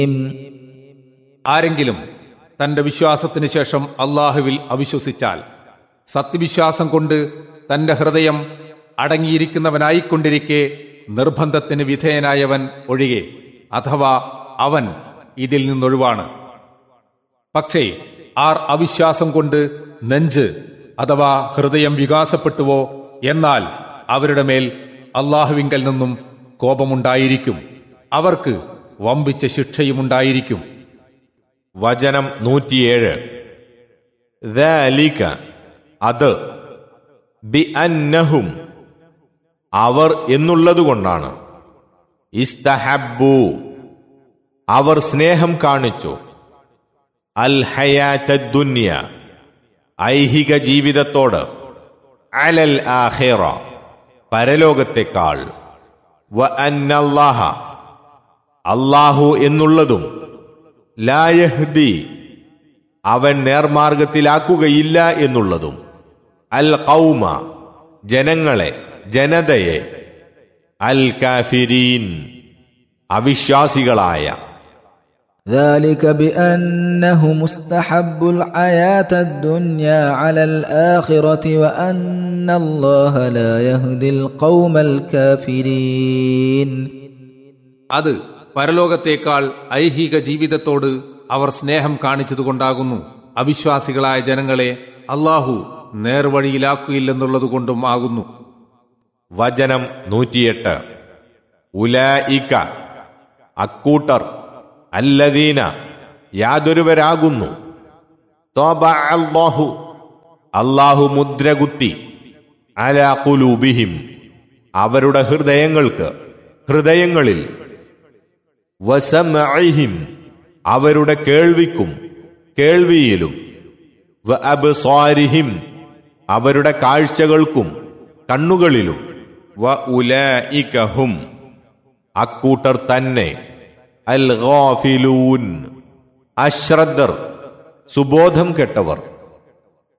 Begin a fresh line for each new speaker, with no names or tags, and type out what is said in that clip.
ആരെങ്കിലും തന്റെ വിശ്വാസത്തിന് ശേഷം അള്ളാഹുവിൽ അവിശ്വസിച്ചാൽ സത്യവിശ്വാസം കൊണ്ട് തന്റെ ഹൃദയം അടങ്ങിയിരിക്കുന്നവനായിക്കൊണ്ടിരിക്കെ നിർബന്ധത്തിന് വിധേയനായവൻ ഒഴികെ അഥവാ അവൻ ഇതിൽ നിന്നൊഴിവാണ് പക്ഷേ ആർ അവിശ്വാസം കൊണ്ട് നെഞ്ച് അഥവാ ഹൃദയം വികാസപ്പെട്ടുവോ എന്നാൽ അവരുടെ മേൽ അള്ളാഹുവിങ്കൽ നിന്നും കോപമുണ്ടായിരിക്കും അവർക്ക് വമ്പിച്ച ശിക്ഷയുമുണ്ടായിരിക്കും
വചനം നൂറ്റിയേഴ് ذَلِكَ അത് ബി അന്നഹും അവർ എന്നുള്ളതുകൊണ്ടാണ് ഇസ്തഹബ്ബു അവർ സ്നേഹം കാണിച്ചു അൽ ഹയാത്ത ദുന്യ ഐഹിക ജീവിതത്തോട് അലൽ ആഖിറ പരലോകത്തെക്കാൾ വ അന്നല്ലാഹ അല്ലാഹു എന്നുള്ളതും ലായഹ്ദി അവൻ നേർമാർഗത്തിലാക്കുകയില്ല എന്നുള്ളതും അൽ കൗമ ജനങ്ങളെ ജനതയെ അൽ കാഫിരീൻ അവിശ്വാസികളായ
ذلك بأنهم استحبوا الحياة الدنيا على الآخرة وأن الله لا يهدي القوم الكافرين
അത് പരലോകത്തേക്കാൾ ഐഹിക ജീവിതത്തോട് അവർ സ്നേഹം കാണിച്ചതുകൊണ്ടാകുന്നു അവിശ്വാസികളായ ജനങ്ങളെ അള്ളാഹു നേർവഴിയിലാക്കുകയില്ലെന്നുള്ളതുകൊണ്ടും ആകുന്നു
വചനം നൂറ്റിയെട്ട് ഉലായിക്ക അക്കൂട്ടർ അല്ലദീന യാതൊരുവരാകുന്നു തോബ അല്ലാഹു അല്ലാഹു മുദ്രകുത്തി അല കുലൂബിഹിം അവരുടെ ഹൃദയങ്ങൾക്ക് ഹൃദയങ്ങളിൽ വസമഇഹിം അവരുടെ കേൾവിക്കും കേൾവിയിലും വ അബ്സാരിഹിം അവരുടെ കാഴ്ചകൾക്കും കണ്ണുകളിലും വ ഉലഇകഹും അക്കൂട്ടർ തന്നെ അൽ ഗാഫിലൂൻ അശ്രദ്ധർ സുബോധം കെട്ടവർ